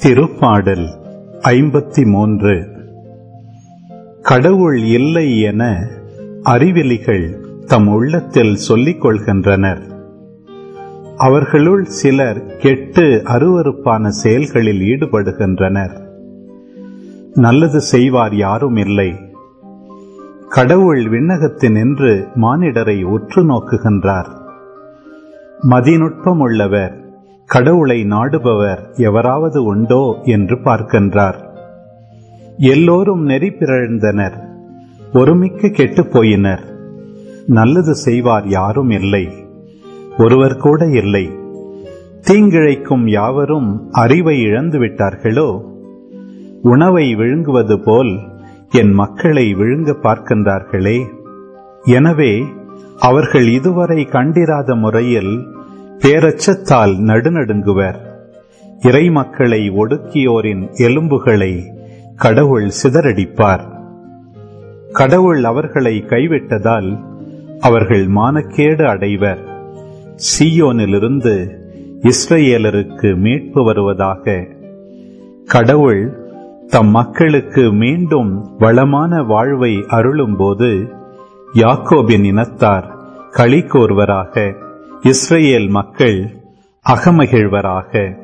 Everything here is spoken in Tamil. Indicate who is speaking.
Speaker 1: திருப்பாடல் ஐம்பத்தி மூன்று கடவுள் இல்லை என அறிவிலிகள் தம் உள்ளத்தில் சொல்லிக் கொள்கின்றனர் அவர்களுள் சிலர் கெட்டு அருவருப்பான செயல்களில் ஈடுபடுகின்றனர் நல்லது செய்வார் யாரும் இல்லை கடவுள் விண்ணகத்தினின்று மானிடரை உற்று நோக்குகின்றார் மதிநுட்பம் உள்ளவர் கடவுளை நாடுபவர் எவராவது உண்டோ என்று பார்க்கின்றார் எல்லோரும் நெறி பிறழ்ந்தனர் ஒருமிக்க கெட்டுப் போயினர் நல்லது செய்வார் யாரும் இல்லை ஒருவர் கூட இல்லை தீங்கிழைக்கும் யாவரும் அறிவை இழந்து விட்டார்களோ உணவை விழுங்குவது போல் என் மக்களை விழுங்க பார்க்கின்றார்களே எனவே அவர்கள் இதுவரை கண்டிராத முறையில் பேரச்சத்தால் நடுநடுங்குவர் இறை மக்களை ஒடுக்கியோரின் எலும்புகளை கடவுள் சிதறடிப்பார் கடவுள் அவர்களை கைவிட்டதால் அவர்கள் மானக்கேடு அடைவர் சீயோனிலிருந்து இஸ்ரேலருக்கு மீட்பு வருவதாக கடவுள் தம் மக்களுக்கு மீண்டும் வளமான வாழ்வை அருளும்போது யாக்கோபின் இனத்தார் களி கோர்வராக இஸ்ரேல் மக்கள் அகமகிழ்வராக